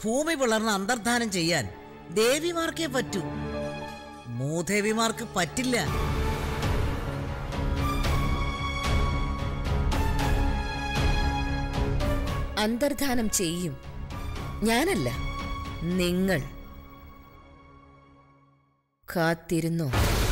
ഭൂമി പിളർന്ന് അന്തർധാനം ചെയ്യാൻ ദേവിമാർക്കേ പറ്റൂ മൂദേവിമാർക്ക് പറ്റില്ല അന്തർധാനം ചെയ്യും ഞാനല്ല നിങ്ങൾ കാത്തിരുന്നോ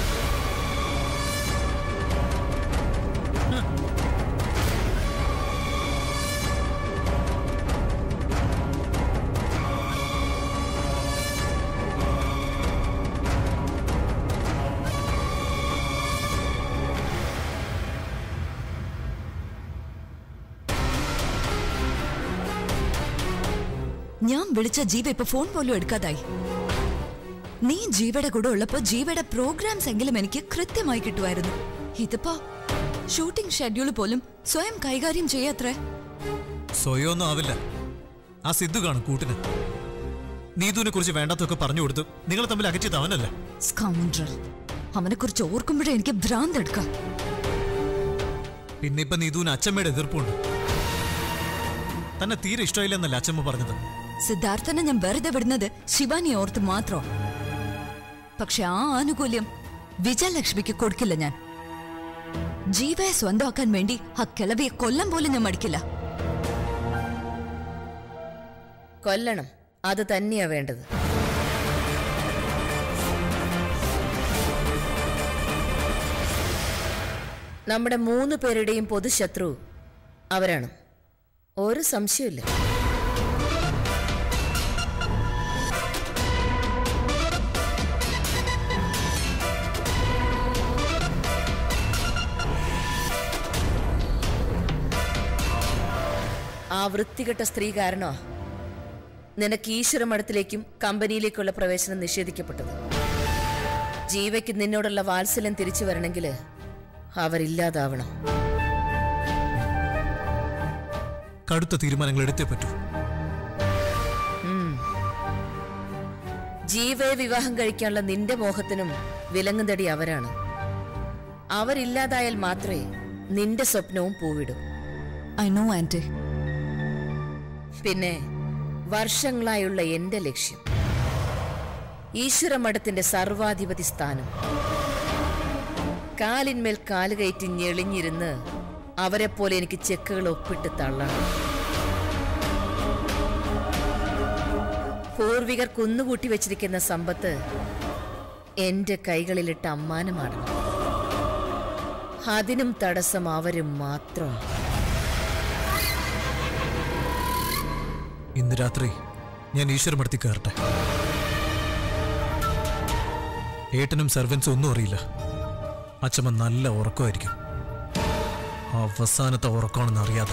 ഞാൻ വിളിച്ച ജീവ ഇപ്പൊ ഫോൺ പോലും എടുക്കാതായി നീ ജീവയുടെ കൂടെ ഉള്ളപ്പോ ജീവയുടെ പ്രോഗ്രാംസ് എങ്കിലും എനിക്ക് കൃത്യമായി കിട്ടുമായിരുന്നു ഇതിപ്പോ ഷൂട്ടിംഗ് ഷെഡ്യൂൾ പോലും സ്വയം കൈകാര്യം ചെയ്യാത്രേ സ്വയമൊന്നും ആവില്ല ആ സിദ്ധു കാണും കൂട്ടിന് നീതുവിനെ കുറിച്ച് വേണ്ടാത്തൊക്കെ പറഞ്ഞു കൊടുത്തു നിങ്ങൾ തമ്മിൽ അകറ്റിയത് അവനല്ല സ്കൗണ്ടറൽ അവനെ കുറിച്ച് ഓർക്കുമ്പോഴേ എനിക്ക് ഭ്രാന്ത് എടുക്കാം പിന്നെ ഇപ്പൊ നീതുവിന് അച്ഛമ്മയുടെ എതിർപ്പുണ്ട് തന്നെ തീരെ ഇഷ്ടമില്ലെന്നല്ല അച്ഛമ്മ പറഞ്ഞത് സിദ്ധാർത്ഥനെ ഞാൻ വെറുതെ വിടുന്നത് ശിവാനി ഓർത്ത് മാത്രം പക്ഷെ ആ ആനുകൂല്യം വിജയലക്ഷ്മിക്ക് കൊടുക്കില്ല ഞാൻ ജീവയെ സ്വന്തമാക്കാൻ വേണ്ടി ആ കിളവിയെ കൊല്ലം പോലും ഞാൻ മടിക്കില്ല കൊല്ലണം അത് തന്നെയാ വേണ്ടത് നമ്മുടെ മൂന്ന് പേരുടെയും പൊതുശത്രു അവരാണ് ഒരു സംശയമില്ല ആ വൃത്തികെട്ട സ്ത്രീ കാരണോ നിനക്ക് ഈശ്വര മഠത്തിലേക്കും കമ്പനിയിലേക്കുള്ള പ്രവേശനം നിഷേധിക്കപ്പെട്ടത് ജീവയ്ക്ക് നിന്നോടുള്ള വാത്സല്യം തിരിച്ചു വരണമെങ്കിൽ അവരില്ലാതാവണം കടുത്ത തീരുമാനങ്ങൾ എടുത്തേ പറ്റൂ ജീവയെ വിവാഹം കഴിക്കാനുള്ള നിന്റെ മോഹത്തിനും വിലങ്ങുതടി അവരാണ് അവരില്ലാതായാൽ മാത്രമേ നിന്റെ സ്വപ്നവും പൂവിടും ഐ നോ ആന്റി പിന്നെ വർഷങ്ങളായുള്ള എന്റെ ലക്ഷ്യം ഈശ്വര മഠത്തിന്റെ സർവാധിപതി സ്ഥാനം കാലിന്മേൽ കാല് കയറ്റി ഞെളിഞ്ഞിരുന്ന് അവരെപ്പോലെ എനിക്ക് ചെക്കുകൾ ഒപ്പിട്ട് തള്ളണം പൂർവികർ കുന്നുകൂട്ടി വെച്ചിരിക്കുന്ന സമ്പത്ത് എന്റെ കൈകളിലിട്ട് അമ്മാനമാടണം അതിനും തടസ്സം അവരും മാത്രം ഇന്ന് രാത്രി ഞാൻ ഈശ്വരമടത്തി കയറട്ടെ ഏട്ടനും സർവൻസും ഒന്നും അറിയില്ല അച്ഛമ്മ നല്ല ഉറക്കമായിരിക്കും അവസാനത്തെ ഉറക്കമാണെന്ന് അറിയാതെ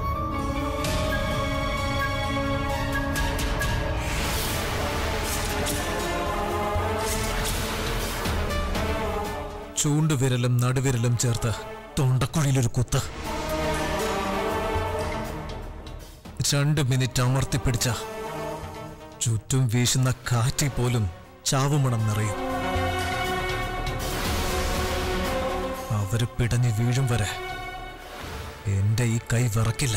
ചൂണ്ടുവിരലും നടുവിരലും ചേർത്ത് തൊണ്ടക്കുഴിയിലൊരു കുത്ത് രണ്ട് മിനിറ്റ് അമർത്തിപ്പിടിച്ച ചുറ്റും വീശുന്ന കാറ്റിൽ പോലും ചാവുമണം നിറയും അവര് പിടഞ്ഞു വീഴും വരെ എന്റെ ഈ കൈ വിറക്കില്ല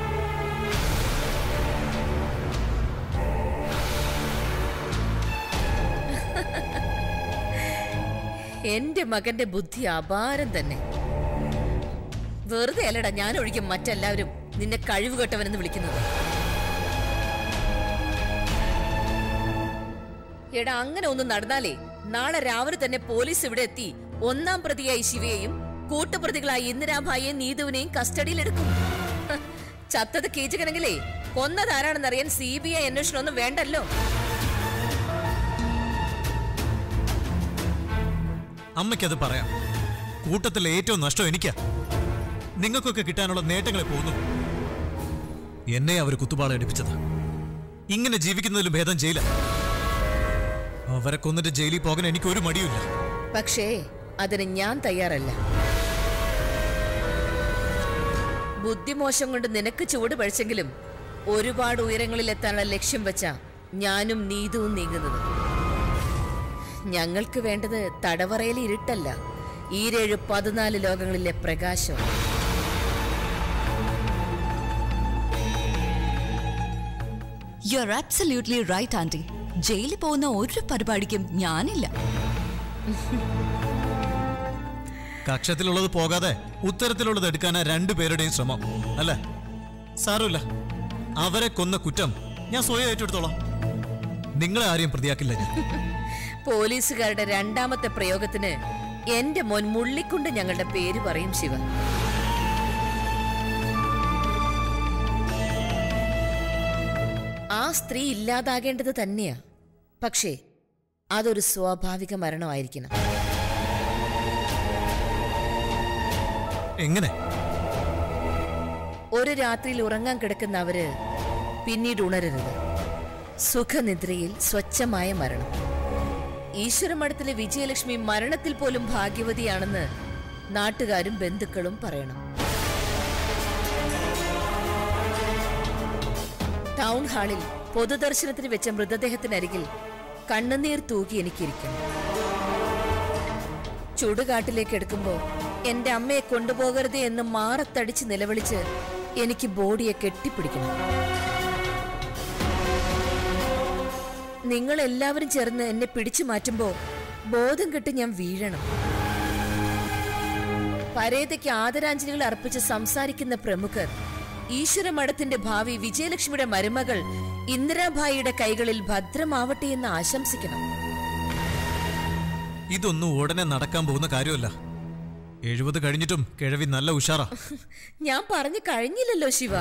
എന്റെ മകന്റെ ബുദ്ധി അപാരം തന്നെ വെറുതെ അല്ലടാ ഞാൻ ഒഴിക്കും മറ്റെല്ലാവരും നിന്നെ കഴിവ് കെട്ടവനെന്ന് വിളിക്കുന്നത് എടാ അങ്ങനെ ഒന്നും നടന്നാലേ നാളെ രാവിലെ തന്നെ പോലീസ് ഇവിടെ എത്തി ഒന്നാം പ്രതിയായി ശിവയെയും കൂട്ടുപ്രതികളായി ഇന്ദിരാഭായിയെയും നീതുവിനെയും കസ്റ്റഡിയിലെടുക്കും ഹ, ചത്തത് കീചകനെങ്കിലേ കൊന്നതാരാണെന്നറിയാൻ സി ബി ഐ അന്വേഷണമൊന്നും വേണ്ടല്ലോ അമ്മയ്ക്കത് പറയാം കൂട്ടത്തിലെ ഏറ്റവും നഷ്ടം എനിക്കാ നിങ്ങൾക്കൊക്കെ കിട്ടാനുള്ള നേട്ടങ്ങളെ പോകുന്നു എന്നെ അവർ കുത്തുപാള എടുപ്പിച്ചത് ഇങ്ങനെ ജീവിക്കുന്നതിലും ഭേദം ജയില അവരെ കൊന്നിട്ട് ജയിലിൽ പോകാൻ എനിക്ക് ഒരു മടിയുമില്ല പക്ഷേ അതിന് ഞാൻ തയ്യാറല്ല ബുദ്ധിമോശം കൊണ്ട് നിനക്ക് ചുവട് പഴിച്ചെങ്കിലും ഒരുപാട് ഉയരങ്ങളിൽ എത്താനുള്ള ലക്ഷ്യം വെച്ച ഞാനും നീതുവും നീങ്ങുന്നത് ഞങ്ങൾക്ക് വേണ്ടത് തടവറയിലെ ഇരുട്ടല്ല ഈരേഴ് പതിനാല് ലോകങ്ങളിലെ പ്രകാശം you are absolutely right aunty ജയിലിൽ പോകുന്ന ഒരു പരിപാടിക്കും ഞാനില്ല കക്ഷത്തിലുള്ളത് പോകാതെ ഉത്തരത്തിലുള്ളത് എടുക്കാനാ രണ്ടുപേരുടെയും ശ്രമം അല്ലേ സാരമില്ല അവരെ കൊന്ന കുറ്റം ഞാൻ സ്വയം ഏറ്റെടുത്തോളാം നിങ്ങളെ ആരെയും പ്രതിയാക്കില്ല ഞാൻ പോലീസുകാരുടെ രണ്ടാമത്തെ പ്രയോഗത്തിന് എന്റെ മോൻ മുള്ളിക്കൊണ്ട് ഞങ്ങളുടെ പേര് പറയും ശിവ ആ സ്ത്രീ ഇല്ലാതാകേണ്ടത് തന്നെയാ പക്ഷേ അതൊരു സ്വാഭാവിക മരണമായിരിക്കണം എങ്ങനെ ഒരു രാത്രിയിൽ ഉറങ്ങാൻ കിടക്കുന്ന അവര് പിന്നീട് ഉണരരുത് സുഖനിദ്രയിൽ സ്വച്ഛമായ മരണം ഈശ്വരമഠത്തിലെ വിജയലക്ഷ്മി മരണത്തിൽ പോലും ഭാഗ്യവതിയാണെന്ന് നാട്ടുകാരും ബന്ധുക്കളും പറയണം ടൗൺ ഹാളിൽ പൊതുദർശനത്തിന് വെച്ച മൃതദേഹത്തിനരികിൽ കണ്ണുനീർ തൂകി എനിക്കിരിക്കണം ചുടുകാട്ടിലേക്ക് എടുക്കുമ്പോ എന്റെ അമ്മയെ കൊണ്ടുപോകരുതേ എന്ന് മാറത്തടിച്ച് നിലവിളിച്ച് എനിക്ക് ബോഡിയെ കെട്ടിപ്പിടിക്കണം നിങ്ങൾ എല്ലാവരും ചേർന്ന് എന്നെ പിടിച്ചു മാറ്റുമ്പോ ബോധം കെട്ട് ഞാൻ വീഴണം പരേതയ്ക്ക് ആദരാഞ്ജലികൾ അർപ്പിച്ച് സംസാരിക്കുന്ന പ്രമുഖർ ഈശ്വര മഠത്തിന്റെ ഭാവി വിജയലക്ഷ്മിയുടെ മരുമകൾ ഇന്ദിരാഭായിയുടെ കൈകളിൽ ഭദ്രമാവട്ടെ എന്ന് ആശംസിക്കണം ഇതൊന്നും ഉടനെ നടക്കാൻ പോകുന്ന കാര്യമല്ല എഴുപത് കഴിഞ്ഞിട്ടും കിഴവി നല്ല ഉഷാറാ ഞാൻ പറഞ്ഞു കഴിഞ്ഞില്ലല്ലോ ശിവ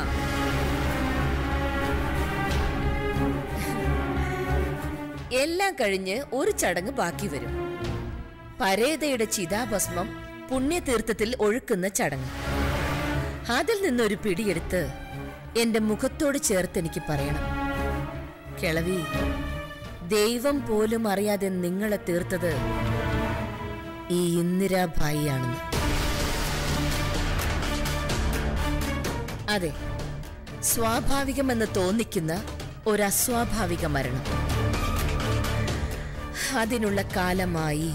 എല്ലാം കഴിഞ്ഞ് ഒരു ചടങ്ങ് ബാക്കി വരും പരേതയുടെ ചിതാഭസ്മം പുണ്യതീർത്ഥത്തിൽ ഒഴുക്കുന്ന ചടങ്ങ് അതിൽ നിന്നൊരു പിടിയെടുത്ത് എന്റെ മുഖത്തോട് ചേർത്ത് എനിക്ക് പറയണം കിളവി ദൈവം പോലും അറിയാതെ നിങ്ങളെ തീർത്തത് ഈ ഇന്ദിരാഭായിയാണെന്ന് അതെ സ്വാഭാവികമെന്ന് തോന്നിക്കുന്ന ഒരു അസ്വാഭാവിക മരണം അതിനുള്ള കാലമായി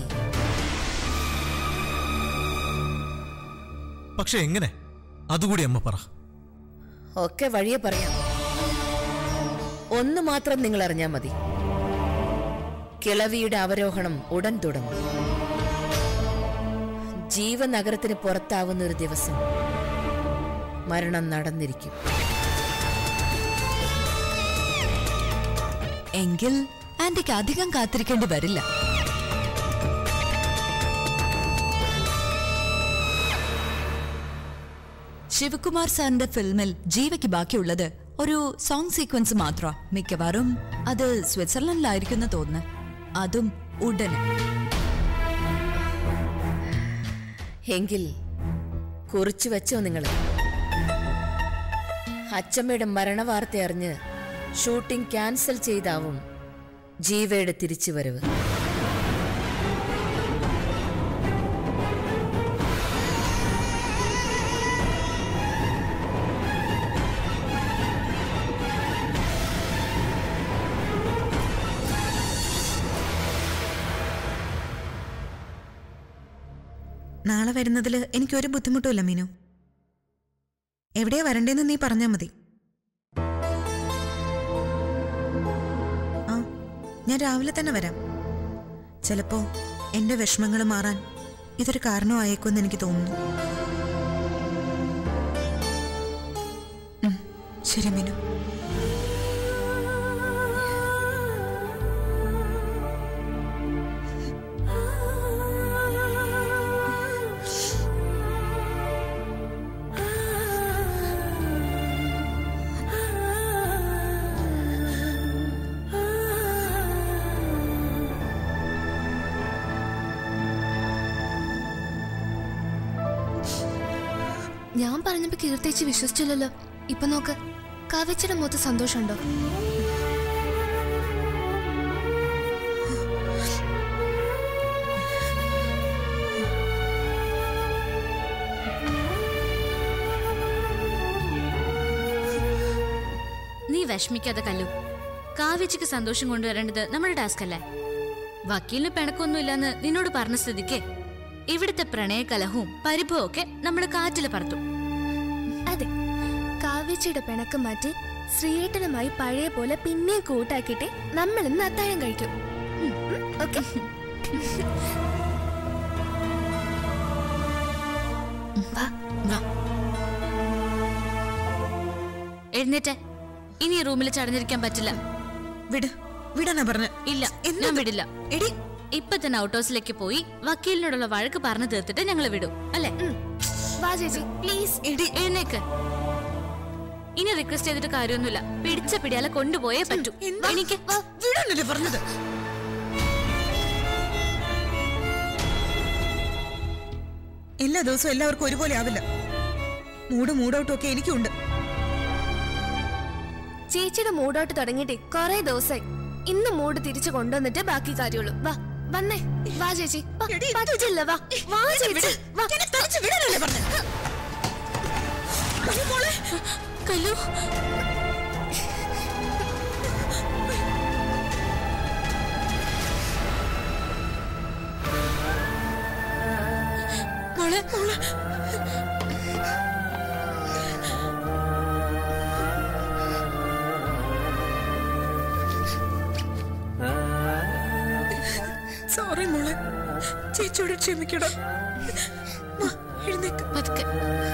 പക്ഷെ എങ്ങനെ അതുകൂടി അമ്മ പറ ഒക്കെ വഴിയെ പറയാം ഒന്ന് മാത്രം നിങ്ങൾ അറിഞ്ഞാൽ മതി കിളവിയുടെ അവരോഹണം ഉടൻ തുടങ്ങും ജീവനഗരത്തിന് പുറത്താവുന്ന ഒരു ദിവസം മരണം നടന്നിരിക്കും എങ്കിൽ ആന്റിക്ക് അധികം കാത്തിരിക്കേണ്ടി വരില്ല ശിവകുമാർ സാറിന്റെ ഫിൽമിൽ ജീവയ്ക്ക് ബാക്കിയുള്ളത് ഒരു സോങ് സീക്വൻസ് മാത്രമാ മിക്കവാറും അത് സ്വിറ്റ്സർലൻഡിലായിരിക്കും തോന്നുന്നു അതും ഉടനെ എങ്കിൽ കുറിച്ചു വെച്ചോ നിങ്ങൾ അച്ചമ്മയുടെ മരണവാർത്ത അറിഞ്ഞ് ഷൂട്ടിംഗ് ക്യാൻസൽ ചെയ്താവും ജീവയുടെ തിരിച്ചുവരവ് നാളെ വരുന്നതിൽ എനിക്കൊരു ബുദ്ധിമുട്ടുമില്ല മീനു എവിടെയാ വരണ്ടേന്ന് നീ പറഞ്ഞാൽ മതി ആ ഞാൻ രാവിലെ തന്നെ വരാം ചിലപ്പോ എന്റെ വിഷമങ്ങൾ മാറാൻ ഇതൊരു കാരണമായേക്കുമെന്ന് എനിക്ക് തോന്നുന്നു ഉം, ശരി മീനു ഞാൻ പറഞ്ഞപ്പോ കീർത്തിച്ച് വിശ്വസിച്ചില്ലല്ലോ ഇപ്പൊ നോക്ക് കാവ്യച്ചയുടെ മൊത്തം സന്തോഷമുണ്ടോ നീ വിഷമിക്കാതെ കല്ലു കാവ്യച്ചിക്ക് സന്തോഷം കൊണ്ടുവരേണ്ടത് നമ്മുടെ ടാസ്ക് അല്ലേ വക്കീലിന് പിണക്കൊന്നുമില്ലെന്ന് നിന്നോട് പറഞ്ഞ സ്ഥിതിക്ക് ഇവിടുത്തെ പ്രണയകലഹവും പരിഭവവും ഒക്കെ നമ്മൾ കാറ്റിൽ പറത്തും അതെ കാവ്യച്ചയുടെ പിണക്കം മാറ്റി ശ്രീയേട്ടനുമായി പഴയ പോലെ പിന്നെയും കൂട്ടാക്കിയിട്ട് നമ്മൾ ഇന്ന് അത്താഴം കഴിക്കും ഓക്കെ വാ വാ എഴുന്നേറ്റ് ഇനി ഈ റൂമിൽ ചടഞ്ഞിരിക്കാൻ പറ്റില്ല വിട് വിടാനാ പറഞ്ഞ ഇല്ല ഞാൻ വിടില്ല എടി ഇപ്പൊ തന്നെ ഔട്ട് ഹൗസിലേക്ക് പോയി വക്കീലിനോടുള്ള വഴക്ക് പറഞ്ഞു തീർത്തിട്ട് ഞങ്ങൾ വിടും അല്ലെ വാ ചേച്ചി പ്ലീസ് എടി എഴുന്നേക്ക് ഇനി റിക്വസ്റ്റ് ചെയ്തിട്ട് കാര്യമൊന്നുമില്ല പിടിച്ച പിടിയാലെ കൊണ്ടുപോയേ പറ്റൂ എനിക്ക് വിടാനല്ലേ പറഞ്ഞത് എല്ലാ ദിവസവും എല്ലാവർക്കും ഒരുപോലെ ആവില്ല മൂഡ് മൂഡൌട്ടും ഒക്കെ എനിക്കുണ്ട് ചേച്ചിയുടെ മൂഡോട്ട് തുടങ്ങിയിട്ട് കൊറേ ദിവസമായി ഇന്ന് മൂഡ് തിരിച്ചു കൊണ്ടുവന്നിട്ട് ബാക്കി കാര്യമുള്ളൂ വാ വന്നേ വാ ചേച്ചി വാ, പറ്റില്ല വാ വാ ചേച്ചി വാ കല്ലു മോളെ മോളെ സോറി മോളെ ചേച്ചിയോട് ക്ഷമിക്കണം വാ, എഴുന്നേക്ക് പതുക്കെ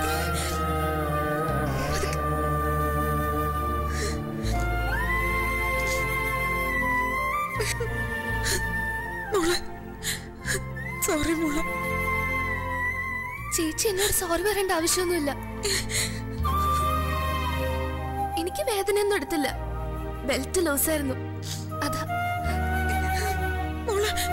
മോളെ സോറി മോളെ ചേച്ചി എന്നോട് സോറി പറയേണ്ട ആവശ്യമൊന്നുമില്ല എനിക്ക് വേദനയൊന്നും എടുത്തില്ല ബെൽറ്റ് ലോസ് ആയിരുന്നു അതാ മോളെ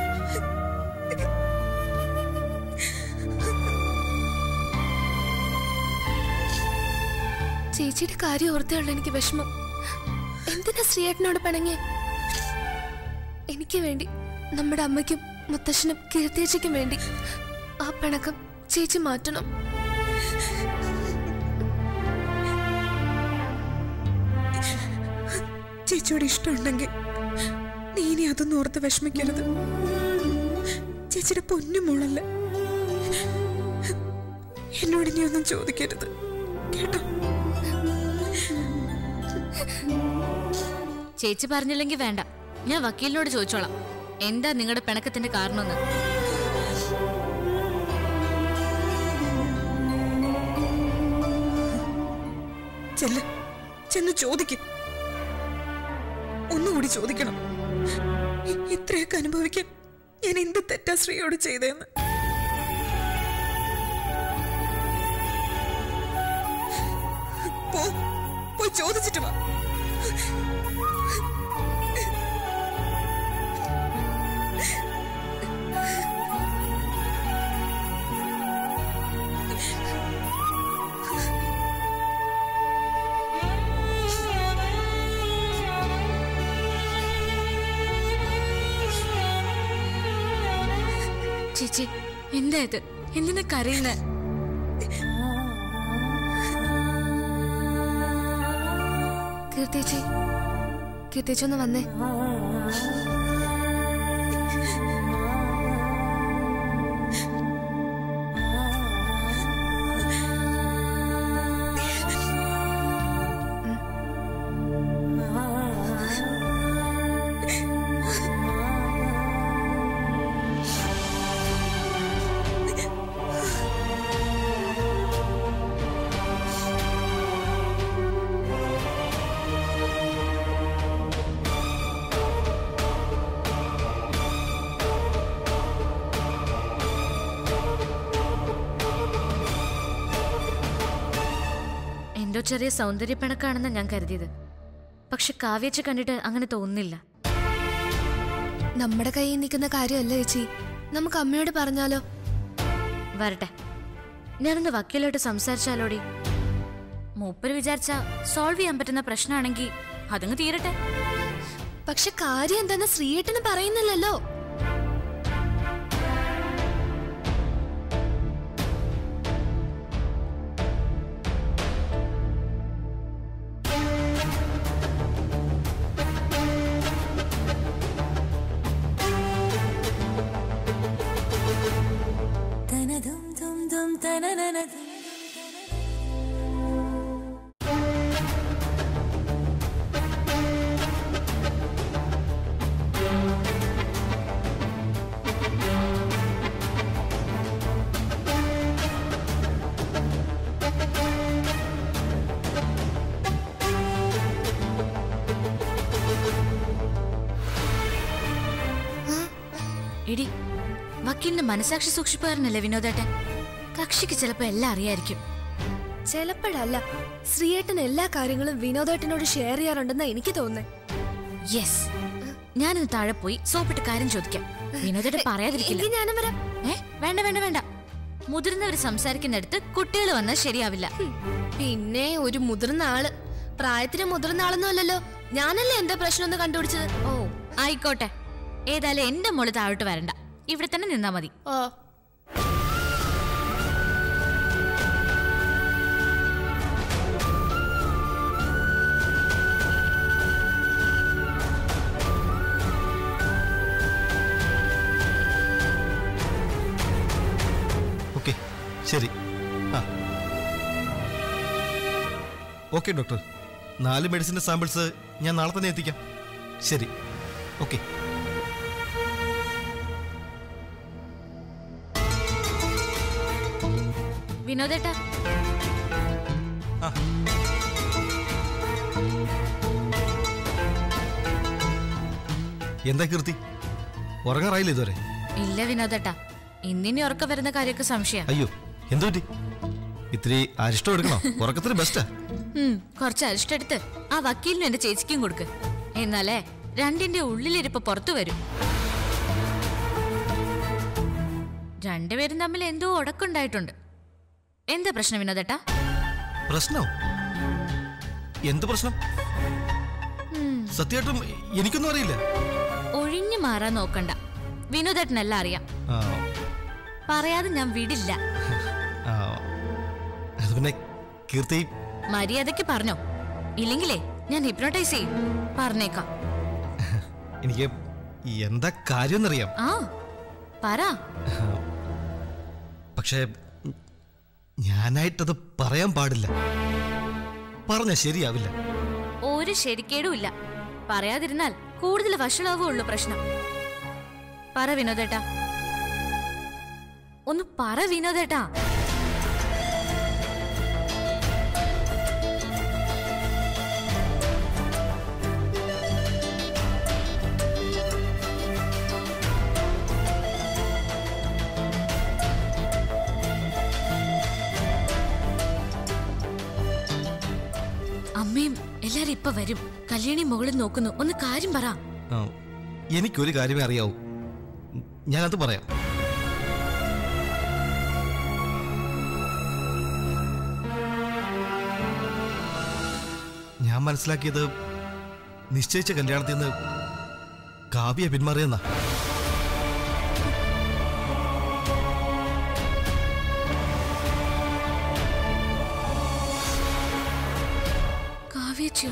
ചേച്ചിയുടെ കാര്യം ഓർത്തേ ഉള്ളൂ എനിക്ക് വിഷമം എന്തിനാ ശ്രീയേട്ടനോട് പിണങ്ങിയ എനിക്ക് വേണ്ടി നമ്മുടെ അമ്മയ്ക്കും മുത്തശ്ശനും കീർത്തിയച്ചയ്ക്കും വേണ്ടി ആ പിണക്കം ചേച്ചി മാറ്റണം ചേച്ചിയോട് ഇഷ്ടമുണ്ടെങ്കിൽ നീ ഇനി അതൊന്നും ഓർത്ത് വിഷമിക്കരുത് ചേച്ചിയുടെ പൊന്നു മോളല്ല എന്നോട് ഇനി ഒന്നും ചോദിക്കരുത് കേട്ടോ ചേച്ചി പറഞ്ഞില്ലെങ്കിൽ വേണ്ട ഞാൻ വക്കീലിനോട് ചോദിച്ചോളാം എന്താ നിങ്ങളുടെ പിണക്കത്തിന്റെ കാരണമെന്ന് ചെല്ല് ചെന്ന് ചോദിക്കും ഒന്നുകൂടി ചോദിക്കണം ഇ- ഇത്രയൊക്കെ അനുഭവിക്കാൻ ഞാൻ എന്ത് തെറ്റാ ശ്രീയോട് ചെയ്തതെന്ന് പോ പോയി ചോദിച്ചിട്ട് വാ ചേച്ചി എന്താ ഇത് എന്തിനാ കരയുന്നേ കീർത്തിയേച്ചി കീർത്തിയേച്ചി ഒന്ന് വന്നേ എന്തോ ചെറിയ സൗന്ദര്യപ്പിണക്കാണെന്ന് ഞാൻ കരുതിയത് പക്ഷെ കാവ്യച്ച കണ്ടിട്ട് അങ്ങനെ തോന്നുന്നില്ല നമ്മുടെ കയ്യിൽ നിൽക്കുന്ന കാര്യമല്ല ചേച്ചി നമുക്ക് അമ്മയോട് പറഞ്ഞാലോ വരട്ടെ ഞാനൊന്ന് വക്കീലോട്ട് സംസാരിച്ചാലോടി മൂപ്പര് വിചാരിച്ച സോൾവ് ചെയ്യാൻ പറ്റുന്ന പ്രശ്നമാണെങ്കിൽ അതങ്ങ് തീരട്ടെ പക്ഷെ കാര്യം എന്താന്ന് ശ്രീയേട്ടന് പറയുന്നില്ലല്ലോ വക്കീലിന് മനസാക്ഷി സൂക്ഷിപ്പുകാരനല്ലേ വിനോദേട്ടൻ കക്ഷിക്ക് ചിലപ്പോ എല്ലാം അറിയായിരിക്കും ചിലപ്പോഴല്ല ശ്രീയേട്ടൻ എല്ലാ കാര്യങ്ങളും വിനോദേട്ടനോട് ഷെയർ ചെയ്യാറുണ്ടെന്നാ എനിക്ക് തോന്നുന്നത് യെസ് ഞാനിന്ന് താഴെ പോയി സോപ്പിട്ട് കാര്യം ചോദിക്കാം വിനോദേട്ടൻ പറയാതിരിക്കില്ല എങ്കിൽ ഞാനും വരാം ഏ വേണ്ട വേണ്ട വേണ്ട മുതിർന്നവർ സംസാരിക്കുന്നിടത്ത് കുട്ടികൾ വന്നാൽ ശരിയാവില്ല ഹും, പിന്നെ ഒരു മുതിർന്ന ആള് പ്രായത്തിന് മുതിർന്ന ആളൊന്നും അല്ലല്ലോ ഞാനല്ലേ എന്റെ പ്രശ്നം ഒന്ന് കണ്ടുപിടിച്ചത് ഓ ആയിക്കോട്ടെ ഏതായാലും എന്റെ മോള് താഴോട്ട് വരണ്ട ഇവിടെ തന്നെ നിന്നാ മതി ഓ ഓക്കെ ശരി ആ ഓക്കെ ഡോക്ടർ നാല് മെഡിസിൻ്റെ സാമ്പിൾസ് ഞാൻ നാളെ തന്നെ എത്തിക്കാം ശരി ഓക്കെ വിനോദേട്ടാ ആ എന്താ കീർത്തി ഉറങ്ങാറായില്ല ഇതുവരെ ഇല്ല വിനോദേട്ടാ ഇന്നിനി ഉറക്കം വരുന്ന കാര്യമൊക്കെ സംശയ അയ്യോ എന്തു പറ്റി ഇത്തിരി അരിഷ്ടം എടുക്കണോ ഉറക്കത്തിന് ബെസ്റ്റാ കുറച്ച് അരിഷ്ടെടുത്ത് ആ വക്കീലിനും എന്റെ ചേച്ചിക്കും കൊടുക്ക് എന്നാലേ രണ്ടിന്റെ ഉള്ളിലിരിപ്പ് പുറത്തു വരും രണ്ടുപേരും തമ്മിൽ എന്തോ ഉടക്കുണ്ടായിട്ടുണ്ട് എന്താ പ്രശ്നം വിനോദേട്ടാ പ്രശ്നോ എന്ത് പ്രശ്നം സത്യമായിട്ടും എനിക്കൊന്നും അറിയില്ല ഒഴിഞ്ഞു മാറാൻ നോക്കണ്ട വിനോദേട്ടനെല്ലാം അറിയാം ആ, പറയാതെ ഞാൻ വിടില്ല ആ, അത് പിന്നെ കീർത്തി മര്യാദയ്ക്ക് പറഞ്ഞോ ഇല്ലെങ്കിലേ ഞാൻ ഹിപ്നോട്ടൈസ് ചെയ്യും പറഞ്ഞേക്കാം എനിക്ക് എന്താ കാര്യം എന്നറിയാം ആ പറ പക്ഷേ ഞാനായിട്ടത് പറയാൻ പാടില്ല പറഞ്ഞ ശരിയാവില്ല ഒരു ശരിക്കേടും ഇല്ല പറയാതിരുന്നാൽ കൂടുതൽ വഷളാവുള്ളൂ പ്രശ്നം പറ വിനോദേട്ടാ ഒന്ന് പറ വിനോദേട്ടാ അമ്മയും എല്ലാരും ഇപ്പൊ വരും കല്യാണി മുകളിൽ നോക്കുന്നു ഒന്ന് കാര്യം പറ ആ, എനിക്കൊരു കാര്യമേ അറിയാവൂ ഞാനത് പറയാം ഞാൻ മനസ്സിലാക്കിയത് നിശ്ചയിച്ച കല്യാണത്തിൽ നിന്ന് കാവ്യ പിന്മാറിയെന്നാ കാവ്യച്ചോ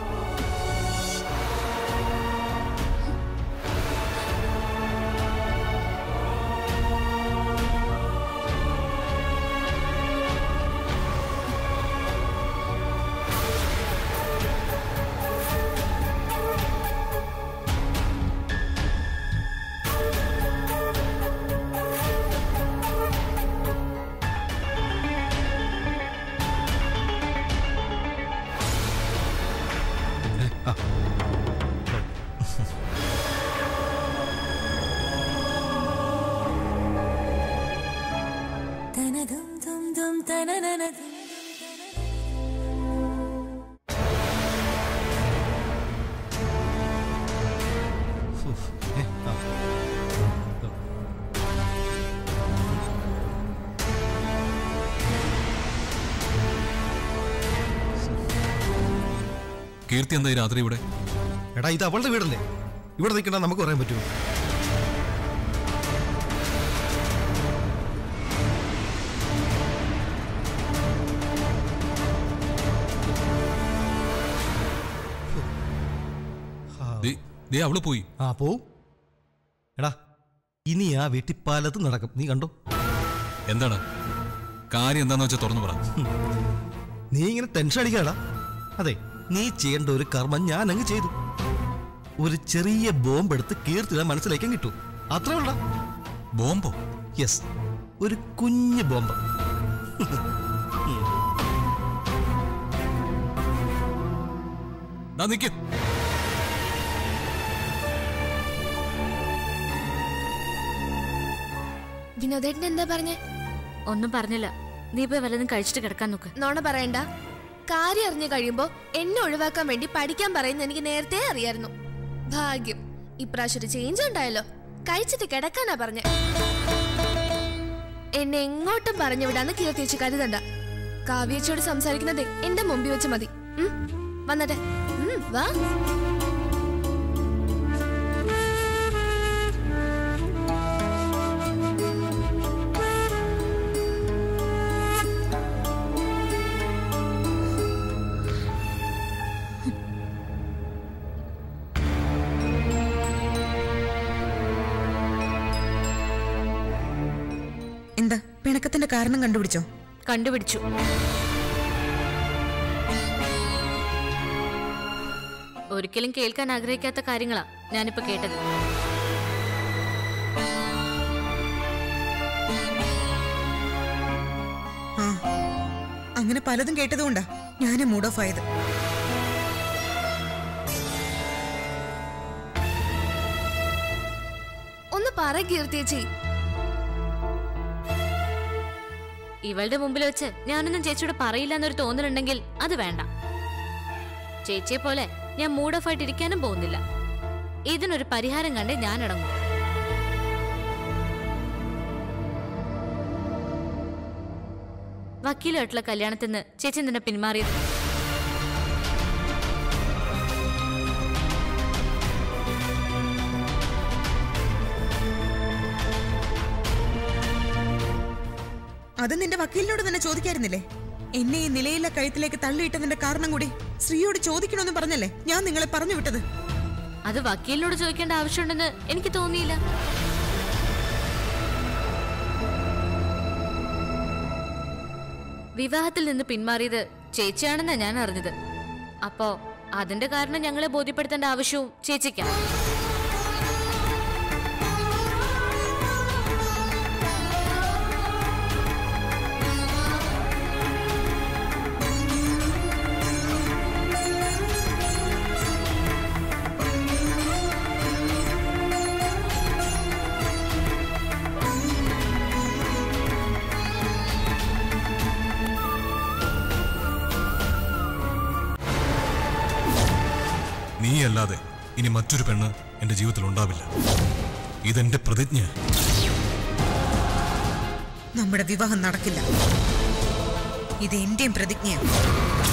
കീർത്തി എന്താ ഈ രാത്രി ഇവിടെ എടാ ഇത് അവളുടെ വീടല്ലേ ഇവിടെ നിൽക്കണ്ട നമുക്ക് പറയാൻ പറ്റുമോ ദേ- ദേ അവള് പോയി ആ പോവും എടാ ഇനി ആ വീട്ടിൽ പലതും നടക്കും നീ കണ്ടോ എന്താണ് കാര്യം എന്താന്ന് വെച്ചാൽ തുറന്നു പറ നീ ഇങ്ങനെ ടെൻഷൻ അടിക്കാടാ അതെ നീ ചെയ്യേണ്ട ഒരു കർമ്മം ഞാൻ അങ്ങ് ചെയ്തു ഒരു ചെറിയ ബോംബ് എടുത്ത് കീർത്തിയുടെ മനസ്സിലേക്കും കിട്ടു അത്രേ ഉള്ള ബോംബോ യെസ് ഒരു കുഞ്ഞു ബോംബ് ദാ നിക്ക് വിനോദേട്ടൻ എന്താ പറഞ്ഞേ ഒന്നും പറഞ്ഞില്ല നീ പോയി വല്ലതും കഴിച്ചിട്ട് കിടക്കാൻ നോക്ക് നോണ പറയണ്ട കാര്യം അറിഞ്ഞു കഴിയുമ്പോ എന്നെ ഒഴിവാക്കാൻ വേണ്ടി പഠിക്കാൻ പറയുന്ന എനിക്ക് നേരത്തെ അറിയായിരുന്നു ഭാഗ്യം ഇപ്രാവശ്യം ഒരു ചേഞ്ച് ഉണ്ടായല്ലോ കഴിച്ചിട്ട് കിടക്കാനാ പറഞ്ഞ എന്നെ എങ്ങോട്ടും പറഞ്ഞു വിടാന്ന് കീർത്തിച്ച് കരുതണ്ട കാവ്യച്ചോട് സംസാരിക്കുന്നതേ എന്റെ മുമ്പിൽ വെച്ച് മതി ഉം, വന്നട്ടെ ഉം, വാ എന്താ പിണക്കത്തിന്റെ കാരണം കണ്ടുപിടിച്ചോ കണ്ടുപിടിച്ചു ഒരിക്കലും കേൾക്കാൻ ആഗ്രഹിക്കാത്ത കാര്യങ്ങളാ ഞാനിപ്പോ കേട്ടത് ആ അങ്ങനെ പലതും കേട്ടതുകൊണ്ടാ ഞാനും മൂഡ് ഓഫ് ആയത് ഒന്ന് പറ കീർത്തിയേച്ചി ഇവളുടെ മുമ്പിൽ വെച്ച് ഞാനൊന്നും ചേച്ചിയോട് പറയില്ല എന്നൊരു തോന്നലുണ്ടെങ്കിൽ അത് വേണ്ട ചേച്ചിയെ പോലെ ഞാൻ മൂഡ് ഓഫ് ആയിട്ട് ഇരിക്കാനും പോകുന്നില്ല ഇതിനൊരു പരിഹാരം കണ്ടേ ഞാൻ ഇടങ്ങും വക്കീലുമായിട്ടുള്ള കല്യാണത്തിൽ നിന്ന് ചേച്ചി നിന്നെ പിന്മാറിയത് അത് നിന്റെ വക്കീലിനോട് തന്നെ ചോദിക്കായിരുന്നില്ലേ എന്നെ ഈ നിലയില്ല കഴുത്തിലേക്ക് തള്ളിയിട്ടതിന്റെ കാരണം കൂടി ശ്രീയോട് ചോദിക്കണമെന്ന് പറഞ്ഞല്ലേ ഞാൻ നിങ്ങളെ പറഞ്ഞു വിട്ടത് അത് വക്കീലിനോട് ചോദിക്കേണ്ട ആവശ്യമുണ്ടെന്ന് എനിക്ക് തോന്നിയില്ല വിവാഹത്തിൽ നിന്ന് പിന്മാറിയത് ചേച്ചിയാണെന്നാ ഞാൻ അറിഞ്ഞത് അപ്പോ അതിന്റെ കാരണം ഞങ്ങളെ ബോധ്യപ്പെടുത്തേണ്ട ആവശ്യവും ചേച്ചിക്കാണ് നീയല്ലാതെ ഇനി മറ്റൊരു പെണ്ണ് എന്റെ ജീവിതത്തിൽ ഉണ്ടാവില്ല ഇതെന്റെ പ്രതിജ്ഞ നമ്മുടെ വിവാഹം നടക്കില്ല ഇത് എന്റെയും പ്രതിജ്ഞയാണ്